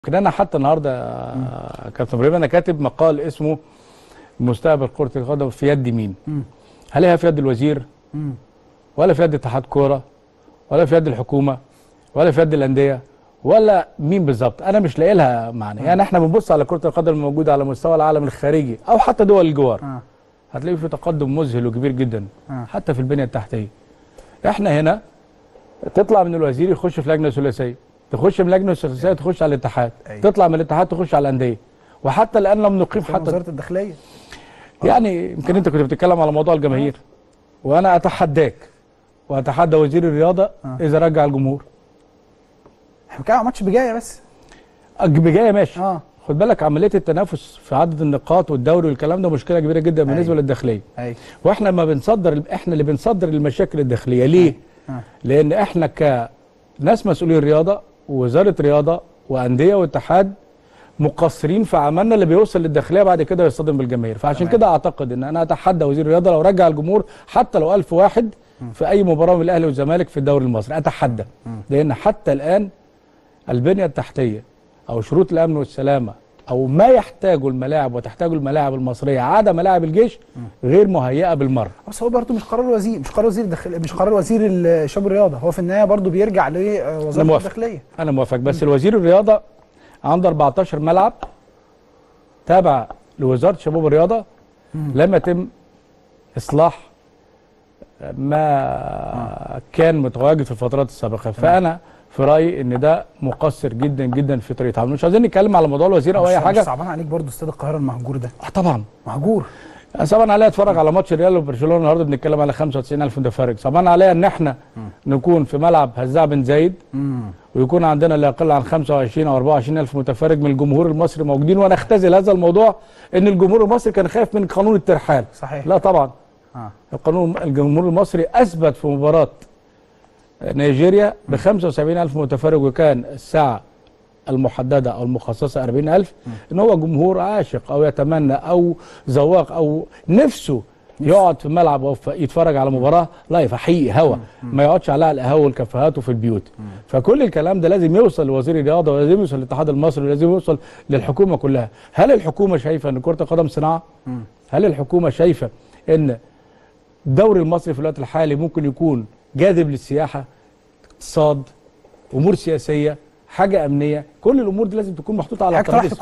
يمكن انا حتى النهارده آه، كابتن ابراهيم انا كاتب مقال اسمه مستقبل كره القدم في يد مين؟ مم. هل هي في يد الوزير مم. ولا في يد اتحاد كوره ولا في يد الحكومه ولا في يد الانديه ولا مين بالظبط؟ انا مش لاقي لها معنى، يعني احنا بنبص على كره القدم الموجوده على مستوى العالم الخارجي او حتى دول الجوار اه هتلاقي في تقدم مذهل وكبير جدا آه. حتى في البنيه التحتيه. احنا هنا تطلع من الوزير يخش في لجنه ثلاثيه، تخش من لجنه ثلاثيه تخش على الاتحاد، أيوة. تطلع من الاتحاد تخش على الانديه. وحتى الان لم نقيم في حتى وزاره الداخليه يعني يمكن انت كنت بتتكلم على موضوع الجماهير وانا اتحداك واتحدى وزير الرياضه آه. اذا رجع الجمهور احنا بنتكلم على ماتش بجايه بس بجايه ماشي اه خد بالك عمليه التنافس في عدد النقاط والدوري والكلام ده مشكله كبيره جدا بالنسبه أيوة. للداخليه ايوه واحنا ما بنصدر احنا اللي بنصدر المشاكل الداخليه ليه آه. لان احنا كناس مسؤولين رياضه ووزاره رياضه وانديه واتحاد مقصرين في عملنا اللي بيوصل للداخليه بعد كده يصطدم بالجماهير فعشان تمام. كده اعتقد ان انا اتحدى وزير الرياضه لو رجع الجمهور حتى لو ألف واحد في اي مباراه من الاهلي والزمالك في الدوري المصري اتحدى لان حتى الان البنيه التحتيه او شروط الامن والسلامه او ما يحتاجه الملاعب وتحتاجه الملاعب المصريه عدا ملاعب الجيش غير مهيئه بالمره بس هو برضه مش قرار الوزير مش قرار وزير الداخليه مش قرار وزير الشباب الرياضه هو في النهايه برضه بيرجع لوزاره موافق. الداخليه انا موافق بس الوزير الرياضه عنده 14 ملعب تابع لوزاره شباب الرياضه لم يتم اصلاح ما كان متواجد في الفترات السابقه فانا في رايي ان ده مقصر جدا جدا في طريقه عمله مش عايزين نتكلم على موضوع الوزير او مش- اي مش حاجه صعبان عليك برضه استاد القاهره المهجور ده آه طبعا مهجور صعبان عليا اتفرج على ماتش الريال وبرشلونه النهارده بنتكلم على 95000 متفرج صعبان عليا ان احنا نكون في ملعب هزاع بن زايد امم ويكون عندنا لا يقل عن 25 او 24 الف متفرج من الجمهور المصري موجودين وانا اختزل هذا الموضوع ان الجمهور المصري كان خايف من قانون الترحال صحيح لا طبعا اه القانون الجمهور المصري اثبت في مباراه نيجيريا ب 75 الف متفرج وكان الساعه المحدده او المخصصه 40 الف ان هو جمهور عاشق او يتمنى او ذواق او نفسه يقعد في ملعب او في- يتفرج على مباراه لايف حقيقي هوا ما يقعدش على القهاوي والكافيهات وفي البيوت فكل الكلام ده لازم يوصل لوزير الرياضه ولازم يوصل للاتحاد المصري ولازم يوصل للحكومه كلها هل الحكومه شايفه ان كره القدم صناعه هل الحكومه شايفه ان الدوري المصري في الوقت الحالي ممكن يكون جاذب للسياحه اقتصاد امور سياسيه حاجه امنيه كل الامور دي لازم تكون محطوطه على حضرتك ترابيزه طرحت